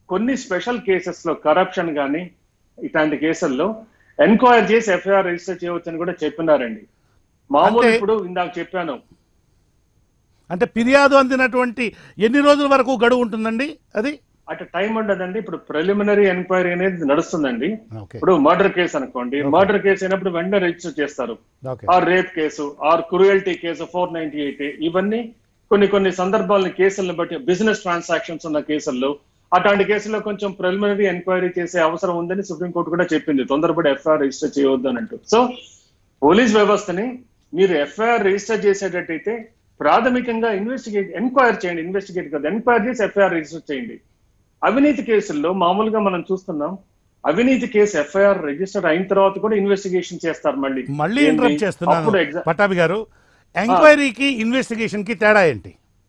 కొన్ని special cases లో corruption కానీ ఇట్లాంటి కేసుల్లో ఎంక్వైరీ చేసి ఎఫ్ఐఆర్ రిజిస్టర్ చేయవచ్చని కూడా చెప్పినారండి మామూలు అంటే- ఇప్పుడు ఇందాక చెప్పాను అంటే ఫిర్యాదు అందినటువంటి ఎన్ని రోజుల వరకు గడువు ఉంటుందండి అది అటు టైం ఉండదండి ఇప్పుడు ప్రిలిమినరీ ఎంక్వైరీ అనేది నడుస్తుందండి ఓకే ఇప్పుడు మర్డర్ కేసు అనుకోండి మర్డర్ కేసు అయినప్పుడు వెంటనే రిజిస్టర్ చేస్తారు okay or rape case or cruelty case four ninety eight ఇవన్నీ కొన్ని కొన్ని సందర్భాలని కేసులను బట్టి బిజినెస్ ట్రాన్సాక్షన్స్ ఉన్న కేసుల్లో అట్లాంటి కేసుల్లో కొంచెం ప్రిలిమినరీ ఎంక్వైరీ చేసే అవసరం ఉందని సుప్రీంకోర్టు కూడా చెప్పింది తొందరపడి ఎఫ్ఐఆర్ రిజిస్టర్ చేయవద్దు అని అంటూ సో పోలీస్ వ్యవస్థని మీరు ఎఫ్ఐఆర్ రిజిస్టర్ చేసేటట్టయితే ప్రాథమికంగా ఇన్వెస్టిగేట్ ఎంక్వైరీ చేయండి ఇన్వెస్టిగేట్ కాదు ఎంక్వైరీ చేసి ఎఫ్ఐఆర్ రిజిస్టర్ చేయండి అవినీతి కేసుల్లో మామూలుగా మనం చూస్తున్నాం అవినీతి కేసు ఎఫ్ఐఆర్ రిజిస్టర్ అయిన తర్వాత కూడా ఇన్వెస్టిగేషన్ చేస్తారు మళ్ళీ మళ్ళీ ఏంటి? ఇంటరప్ట్ చేస్తున్నాను అప్పుడు exa- పట్టాభి గారు ఎంక్వైరీకి ఇన్వెస్టిగేషన్ కి తేడా ఏంటి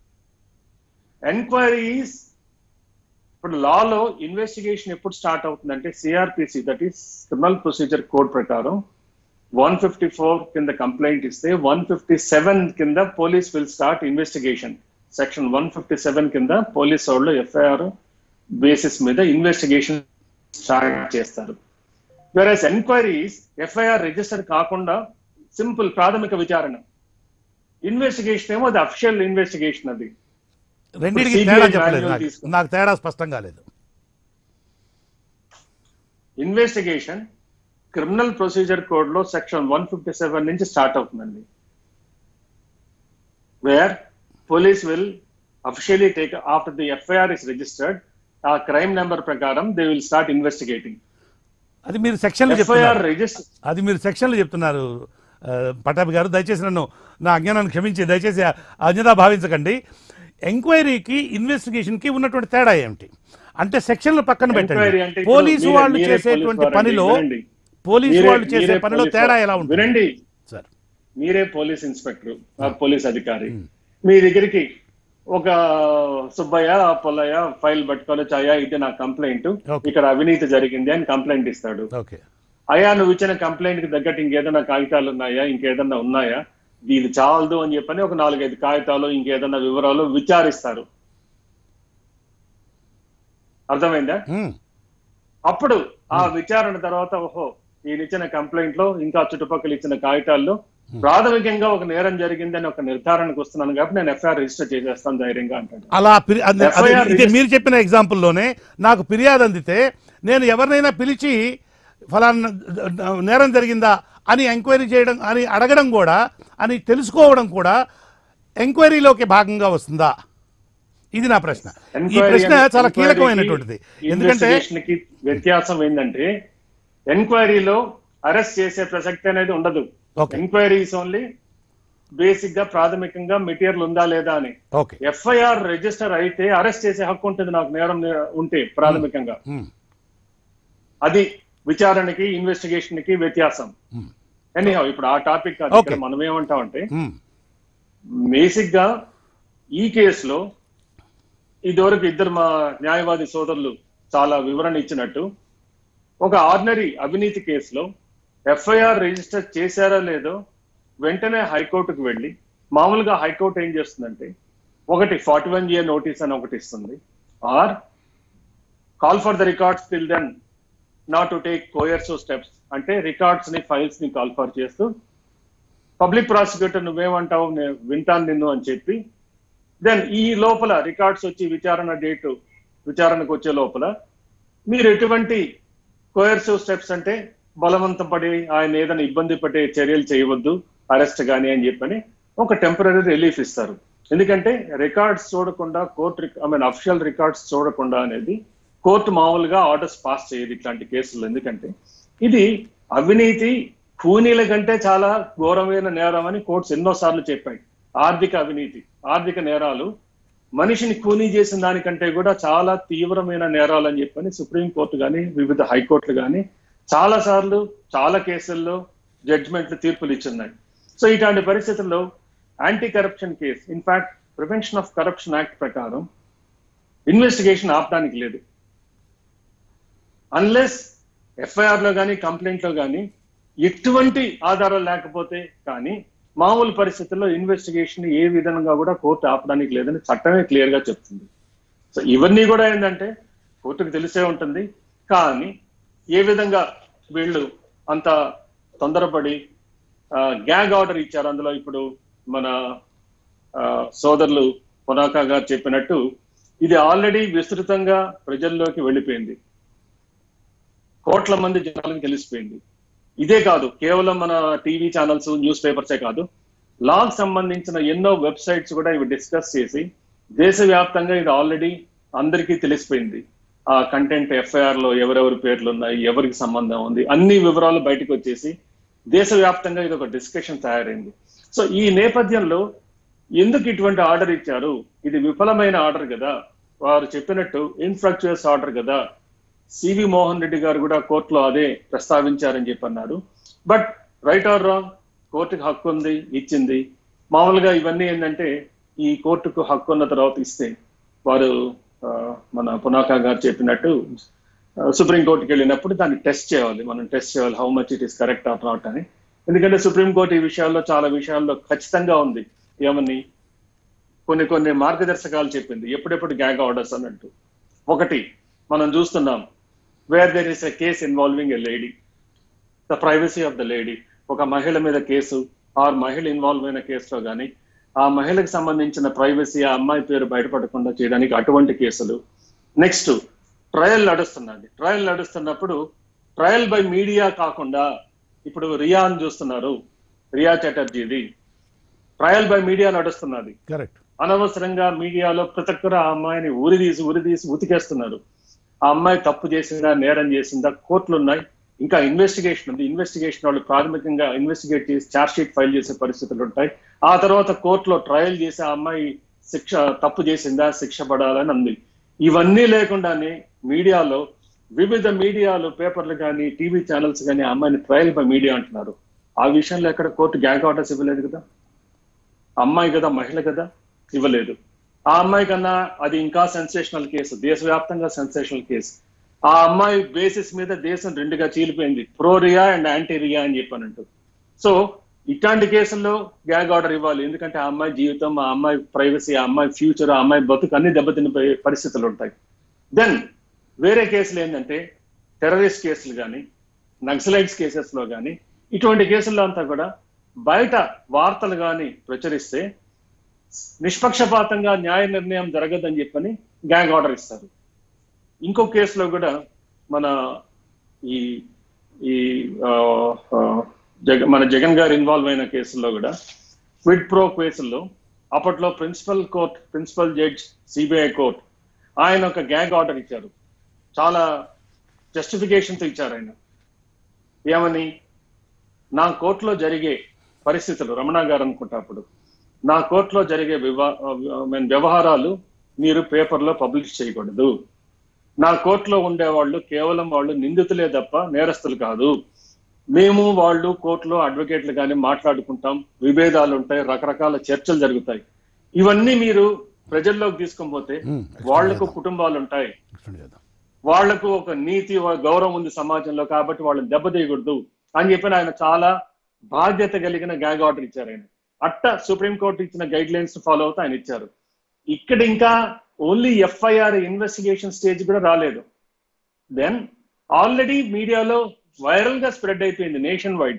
ఎంక్వైరీస్ ఇప్పుడు లాలో ఇన్వెస్టిగేషన్ ఎప్పుడు స్టార్ట్ అవుతుందంటే CrPC that is criminal procedure code ప్రకారం వన్ ఫిఫ్టీ ఫోర్ కింద కంప్లైంట్ ఇస్తే వన్ ఫిఫ్టీ సెవెన్ కింద police will start investigation section one fifty seven కింద పోలీస్ వాళ్ళు ఎఫ్ఐఆర్ బేసిస్ మీద ఇన్వెస్టిగేషన్ స్టార్ట్ చేస్తారు వెరస్ ఎంక్వైరీస్ ఎఫ్ఐఆర్ రిజిస్టర్ కాకుండా సింపుల్ ప్రాథమిక విచారణ ఇన్వెస్టిగేషన్ ఏమో అది అఫిషియల్ ఇన్వెస్టిగేషన్ అది రెండింటికి CBI తేడా చెప్పలేదు manual నాకు తీసుకో. నాకు తేడా స్పష్టం కాలేదు ఇన్వెస్టిగేషన్ క్రిమినల్ ప్రొసీజర్ కోడ్ లో సెక్షన్ వన్ ఫిఫ్టీ సెవెన్ నుంచి స్టార్ట్ అవుతుందండి where police will officially take after the FIR is registered ఆ క్రైమ్ నెంబర్ ప్రకారం దే విల్ స్టార్ట్ ఇన్వెస్టిగేటింగ్ అది మీరు సెక్షన్లు ఎఫ్ఐఆర్ చెప్తున్నారు రిజిస్టర్ అది మీరు సెక్షన్లు చెప్తున్నారు ఆ, పటాభి గారు దయచేసి నన్ను నా అజ్ఞానాన్ని క్షమించి దయచేసి ఆ అజ్ఞత భావించకండి ఎంక్వైరీకి ఇన్వెస్టిగేషన్ కి ఉన్నటువంటి తేడా ఏమిటి అంటే సెక్షన్లు పక్కన Enquiry అంటే పెట్టండి ఇప్పుడు పోలీసు మీరే- వాళ్ళు మీరే చేసేటువంటి పోలీసు పనిలో వారండి, వినండి. పోలీసు మీరే- వాళ్ళు చేసే మీరే పనిలో పోలీసు తేడా వారు. ఎలా ఉంటుంది వినండి సార్ మీరే పోలీస్ ఇన్స్పెక్టర్ ఆ పోలీస్ అధికారి మీ దగ్గరికి ఒక సుబ్బయ్య పొల్లయ్య ఫైల్ పట్టుకొని వచ్చి అయ్యా ఇది నా కంప్లైంట్ Okay. ఇక్కడ అవినీతి జరిగింది అని కంప్లైంట్ ఇస్తాడు ఓకే అయ్యా నువ్వు ఇచ్చిన కంప్లైంట్ కి తగ్గట్టు ఇంకేదైనా కాగితాలు ఉన్నాయా ఇంకేదన్నా ఉన్నాయా ఇది చాలదు అని చెప్పని ఒక నాలుగైదు కాగితాలు ఇంకేదన్నా వివరాలు విచారిస్తారు అర్థమైందా ఉమ్, అప్పుడు ఆ విచారణ తర్వాత ఓహో ఈయన ఇచ్చిన కంప్లైంట్ లో ఇంకా చుట్టుపక్కల ఇచ్చిన కాగితాల్లో ప్రాథమికంగా ఒక నేరం జరిగిందని ఒక నిర్ధారణకు వస్తున్నాను కాబట్టి నేను ఎఫ్ఐఆర్ రిజిస్టర్ చేసేస్తాను ధైర్యంగా అంటాడు అలా ఫిరి- అది- అది- FIR ఇది మీరు చెప్పిన ఎగ్జాంపుల్లోనే నాకు ఫిర్యాదు అందితే నేను ఎవరినైనా పిలిచి ఫలానా నేరం జరిగిందా అని ఎంక్వైరీ చేయడం అని అడగడం కూడా అని తెలుసుకోవడం కూడా ఎంక్వైరీలోకి భాగంగా వస్తుందా ఇది నా ప్రశ్న ఈ Enquiry ప్రశ్న and- చాలా enquiry కీలకమైనటువంటిది కి, ఎందుకంటే investigation కి వ్యత్యాసం ఏంటంటే ఎంక్వైరీలో అరెస్ట్ చేసే ప్రసక్తి అనేది ఉండదు Okay. ఎంక్వైరీస్ ఓన్లీ బేసిక్ గా ప్రాథమికంగా మెటీరియల్ ఉందా లేదా అని ఓకే ఎఫ్ఐఆర్ రిజిస్టర్ అయితే అరెస్ట్ చేసే హక్కు ఉంటుంది నాకు నేరం నే- ఉంటే ప్రాథమికంగా ఉమ్, అది విచారణకి ఇన్వెస్టిగేషన్ కి వ్యత్యాసం ఉమ్, ఎనీహౌ ఇప్పుడు ఆ టాపిక్ కాదు ఇక్కడ Okay. మనం ఏమంటామంటే ఉమ్, బేసిక్ గా ఈ కేసులో ఇదివరకు ఇద్దరు మా న్యాయవాది సోదరులు చాలా వివరణ ఇచ్చినట్టు ఒక ఆర్డినరీ అవినీతి కేసులో ఎఫ్ఐఆర్ రిజిస్టర్ చేశారా లేదో వెంటనే హైకోర్టుకు వెళ్ళి మామూలుగా హైకోర్టు ఏం చేస్తుందంటే ఒకటి ఫార్టీ వన్ ఇయర్ నోటీస్ అని ఒకటి ఇస్తుంది or call for the records till then not to take coercive steps అంటే రికార్డ్స్ ని ఫైల్స్ ని కాల్ ఫర్ చేస్తూ పబ్లిక్ ప్రాసిక్యూటర్ నువ్వేమంటావు నేను వింటాను నిన్ను అని చెప్పి దెన్ ఈ లోపల రికార్డ్స్ వచ్చి విచారణ డేటు విచారణకు వచ్చే లోపల మీరు ఎటువంటి కోయర్సివ్ స్టెప్స్ అంటే బలవంతం పడి ఆయన ఏదైనా ఇబ్బంది పడే చర్యలు చేయవద్దు అరెస్ట్ కానీ అని చెప్పని ఒక టెంపరీ రిలీఫ్ ఇస్తారు ఎందుకంటే రికార్డ్స్ చూడకుండా court I mean official records చూడకుండా అనేది కోర్టు మామూలుగా ఆర్డర్స్ పాస్ చేయదు ఇట్లాంటి కేసులు ఎందుకంటే ఇది అవినీతి కూనీల కంటే చాలా ఘోరమైన నేరం అని కోర్ట్స్ ఎన్నో సార్లు చెప్పాయి ఆర్థిక అవినీతి ఆర్థిక నేరాలు మనిషిని కూనీ చేసిన దానికంటే కూడా చాలా తీవ్రమైన నేరాలు అని చెప్పని సుప్రీం కోర్టు కానీ వివిధ హైకోర్టులు కానీ చాలా సార్లు చాలా కేసుల్లో జడ్జిమెంట్లు తీర్పులు ఇచ్చున్నాయి సో ఇట్లాంటి పరిస్థితుల్లో anti corruption case in fact prevention of corruption act ప్రకారం ఇన్వెస్టిగేషన్ ఆపడానికి లేదు అన్లెస్ ఎఫ్ఐఆర్ లో కానీ కంప్లైంట్ లో కానీ ఎటువంటి ఆధారాలు లేకపోతే కానీ మామూలు పరిస్థితుల్లో ఇన్వెస్టిగేషన్ ఏ విధంగా కూడా కోర్టు ఆపడానికి లేదని చట్టమే క్లియర్ గా చెప్తుంది సో ఇవన్నీ కూడా ఏంటంటే కోర్టుకు తెలిసే ఉంటుంది కానీ ఏ విధంగా వీళ్ళు అంత తొందరపడి గ్యాగ్ ఆర్డర్ ఇచ్చారు అందులో ఇప్పుడు మన ఆ, సోదరులు పొనాకా గారు చెప్పినట్టు ఇది ఆల్రెడీ విస్తృతంగా ప్రజల్లోకి వెళ్ళిపోయింది కోట్ల మంది జనాలకు తెలిసిపోయింది ఇదే కాదు కేవలం మన టీవీ ఛానల్స్ న్యూస్ పేపర్సే కాదు లాగ్ సంబంధించిన ఎన్నో వెబ్సైట్స్ కూడా ఇవి డిస్కస్ చేసి దేశవ్యాప్తంగా ఇది ఆల్రెడీ అందరికీ తెలిసిపోయింది ఆ కంటెంట్ ఎఫ్ఐఆర్ లో ఎవరెవరి పేర్లు ఉన్నాయి ఎవరికి సంబంధం ఉంది అన్ని వివరాలు బయటకు వచ్చేసి దేశవ్యాప్తంగా ఇది ఒక డిస్కషన్ తయారైంది సో ఈ నేపథ్యంలో ఎందుకు ఇటువంటి ఆర్డర్ ఇచ్చారు ఇది విఫలమైన ఆర్డర్ కదా వారు చెప్పినట్టు ఇన్ఫ్రాక్చువస్ ఆర్డర్ కదా సివి మోహన్ రెడ్డి గారు కూడా కోర్టులో అదే ప్రస్తావించారని చెప్పి అన్నారు బట్ రైట్ ఆర్ రాంగ్ కోర్టుకు హక్కు ఉంది ఇచ్చింది మామూలుగా ఇవన్నీ ఏంటంటే ఈ కోర్టుకు హక్కు ఉన్న తర్వాత ఇస్తే వారు ఆ, మన పునాకా గారు చెప్పినట్టు సుప్రీం కోర్టుకి వెళ్ళినప్పుడు దాన్ని టెస్ట్ చేయాలి మనం టెస్ట్ చేయాలి how much it is correct or not అని ఎందుకంటే సుప్రీం కోర్టు ఈ విషయాల్లో చాలా విషయాల్లో ఖచ్చితంగా ఉంది ఏమని కొన్ని కొన్ని మార్గదర్శకాలు చెప్పింది ఎప్పుడెప్పుడు గ్యాగ్ ఆర్డర్స్ అన్నట్టు ఒకటి మనం చూస్తున్నాం where there is a case involving a lady the privacy of the lady ఒక మహిళ మీద కేసు ఆర్ మహిళ ఇన్వాల్వ్ అయిన కేసులో కానీ ఆ మహిళకు సంబంధించిన ప్రైవసీ ఆ అమ్మాయి పేరు బయటపడకుండా చేయడానికి అటువంటి కేసులు నెక్స్ట్ ట్రయల్ నడుస్తున్నది ట్రయల్ నడుస్తున్నప్పుడు ట్రయల్ బై మీడియా కాకుండా ఇప్పుడు రియా అని చూస్తున్నారు రియా చటర్జీది ట్రయల్ బై మీడియా నడుస్తున్నది కరెక్ట్ అనవసరంగా మీడియాలో ప్రతి ఒక్కరు ఆ అమ్మాయిని ఉరిదీసి ఉరిదీసి ఉతికేస్తున్నారు ఆ అమ్మాయి తప్పు చేసిందా నేరం చేసిందా కోర్టులు ఉన్నాయి ఇంకా ఇన్వెస్టిగేషన్ ఉంది ఇన్వెస్టిగేషన్ వాళ్ళు ప్రాథమికంగా ఇన్వెస్టిగేట్ చేసి ఛార్జ్ షీట్ ఫైల్ చేసే పరిస్థితులు ఉంటాయి ఆ తర్వాత కోర్టులో ట్రయల్ చేసి ఆ అమ్మాయి శిక్ష తప్పు చేసిందా శిక్ష పడాలని ఉంది ఇవన్నీ లేకుండానే మీడియాలో వివిధ మీడియాలు పేపర్లు కానీ టీవీ ఛానల్స్ కానీ ఆ అమ్మాయిని ట్రయల్ బై మీడియా అంటున్నారు ఆ విషయంలో ఎక్కడ కోర్టు గ్యాంగ్ ఆర్డర్స్ ఇవ్వలేదు కదా అమ్మాయి కదా మహిళ కదా ఇవ్వలేదు ఆ అమ్మాయి కన్నా అది ఇంకా సెన్సేషనల్ కేసు దేశవ్యాప్తంగా సెన్సేషనల్ కేసు ఆ అమ్మాయి బేసిస్ మీద దేశం రెండుగా చీలిపోయింది pro Rhea and anti Rhea అని చెప్పానంటూ సో ఇట్లాంటి కేసుల్లో గ్యాగ్ ఆర్డర్ ఇవ్వాలి ఎందుకంటే ఆ అమ్మాయి జీవితం ఆ అమ్మాయి ప్రైవసీ ఆ అమ్మాయి ఫ్యూచర్ ఆ అమ్మాయి బతుకు అన్ని దెబ్బతిన్న పరిస్థితులు ఉంటాయి దెన్ వేరే కేసులు ఏంటంటే టెర్రరిస్ట్ కేసులు కానీ నక్సలైట్స్ కేసెస్ లో కానీ ఇటువంటి కేసుల్లో అంతా కూడా బయట వార్తలు కానీ ప్రచురిస్తే నిష్పక్షపాతంగా న్యాయ నిర్ణయం జరగదని చెప్పని గ్యాంగ్ ఆర్డర్ ఇస్తారు ఇంకో కేసులో కూడా మన ఈ ఈ ఆ, ఆ, జగ మన జగన్ గారు ఇన్వాల్వ్ అయిన కేసుల్లో కూడా క్విడ్ ప్రో కేసుల్లో అప్పట్లో principal court principal judge CBI court ఆయన ఒక గ్యాంగ్ ఆర్డర్ ఇచ్చారు చాలా justification తో ఇచ్చారు ఆయన ఏమని నా కోర్టులో జరిగే పరిస్థితులు రమణ గారు అనుకుంటా అప్పుడు నా కోర్టులో జరిగే వివా I mean, వ్యవహారాలు మీరు పేపర్లో పబ్లిష్ చేయకూడదు నా కోర్టులో ఉండేవాళ్ళు కేవలం వాళ్ళు నిందితులే తప్ప నేరస్తులు కాదు మేము వాళ్ళు కోర్టులో అడ్వకేట్లు కానీ మాట్లాడుకుంటాం విభేదాలు ఉంటాయి రకరకాల చర్చలు జరుగుతాయి ఇవన్నీ మీరు ప్రజల్లోకి తీసుకొని పోతే Hmm. వాళ్లకు కుటుంబాలు ఉంటాయి ఎక్స్టెండ్ చేద్దాం వాళ్లకు ఒక నీతి ఒక గౌరవం ఉంది సమాజంలో కాబట్టి వాళ్ళని దెబ్బతీయకూడదు అని చెప్పి ఆయన చాలా బాధ్యత కలిగిన గ్యాగ్ ఆర్డర్ ఇచ్చారు ఆయన అట్ట సుప్రీంకోర్టు ఇచ్చిన గైడ్ లైన్స్ ఫాలో అవుతూ ఆయన ఇచ్చారు ఇక్కడ ఇంకా ఓన్లీ ఎఫ్ఐఆర్ ఇన్వెస్టిగేషన్ స్టేజ్ కూడా రాలేదు దెన్ ఆల్రెడీ మీడియాలో వైరల్ గా స్ప్రెడ్ అయిపోయింది నేషన్ వైడ్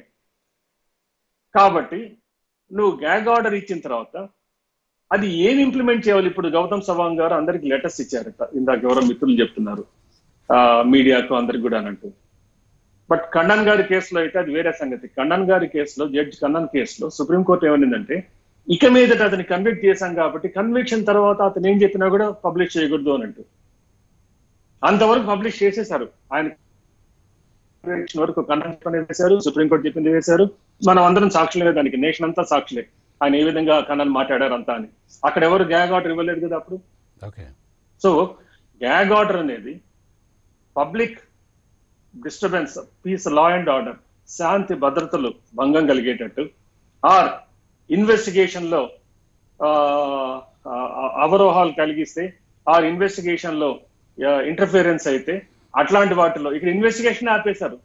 కాబట్టి నువ్వు గ్యాగ్ ఆర్డర్ ఇచ్చిన తర్వాత అది ఏం ఇంప్లిమెంట్ చేయాలి ఇప్పుడు గౌతమ్ సవాంగ్ గారు అందరికి లెటర్స్ ఇచ్చారట ఇందాక ఎవరో మిత్రులు చెప్తున్నారు ఆ, మీడియాకు అందరికి కూడా అనంటూ బట్ కన్నన్ గారి కేసులో అయితే అది వేరే సంగతి కన్నన్ గారి కేసులో జడ్జి కన్నన్ కేసులో సుప్రీంకోర్టు ఏమనిందంటే ఇక మీదట అతన్ని కన్విక్ట్ చేశాం కాబట్టి కన్విక్షన్ తర్వాత అతను ఏం చెప్పినా కూడా పబ్లిష్ చేయకూడదు అని అంటూ అంతవరకు పబ్లిష్ చేసేశారు ఆయన conviction వరకు కన్నన్ పని వేశారు సుప్రీంకోర్టు చెప్పింది వేశారు మనం అందరం సాక్షులే దానికి నేషన్ అంతా సాక్షులే ఆయన ఏ విధంగా కన్నన్ మాట్లాడారు అంతా అని అక్కడ ఎవరు గ్యాగ్ ఆర్డర్ ఇవ్వలేదు కదా అప్పుడు ఓకే సో గ్యాగ్ ఆర్డర్ అనేది public disturbance peace law and order శాంతి భద్రతలు భంగం కలిగేటట్టు ఆర్ ఇన్వెస్టిగేషన్ లో ఆ, ఆ, అవరోహాలు కలిగిస్తే ఆర్ ఇన్వెస్టిగేషన్ లో ఇంటర్ఫిరెన్స్ అయితే అట్లాంటి వాటిలో ఇక్కడ ఇన్వెస్టిగేషన్ ఆపేశారు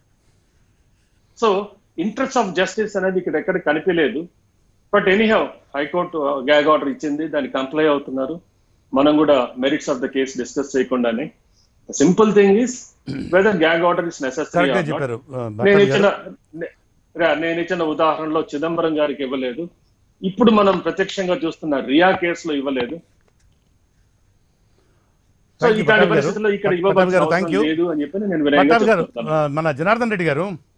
సో ఇంట్రెస్ట్ ఆఫ్ జస్టిస్ అనేది ఇక్కడ ఎక్కడ కనిపించలేదు but anyhow high court gag order ఇచ్చింది దాన్ని కంప్లై అవుతున్నారు మనం కూడా merits of the case discuss చేయకుండానే simple thing is whether gag order is necessary correct గా చెప్పారు ఆ, నేను భట్టాభి ఇచ్చిన గారు. నే- రా- నేను ఇచ్చిన ఉదాహరణలో చిదంబరం గారికి ఇవ్వలేదు ఇప్పుడు మనం ప్రత్యక్షంగా చూస్తున్న రియా కేసులో ఇవ్వలేదు సో Thank you, ఇట్లాంటి పట్టాభి గారు. పరిస్థితుల్లో ఇక్కడ పట్టాభి ఇవ్వవలసిన గారు, thank అవసరం you. లేదు అని చెప్పి నేను వినయంగా పట్టాభి గారు చెప్తున్నాను. ఆ, మన జనార్దన్ రెడ్డి గారు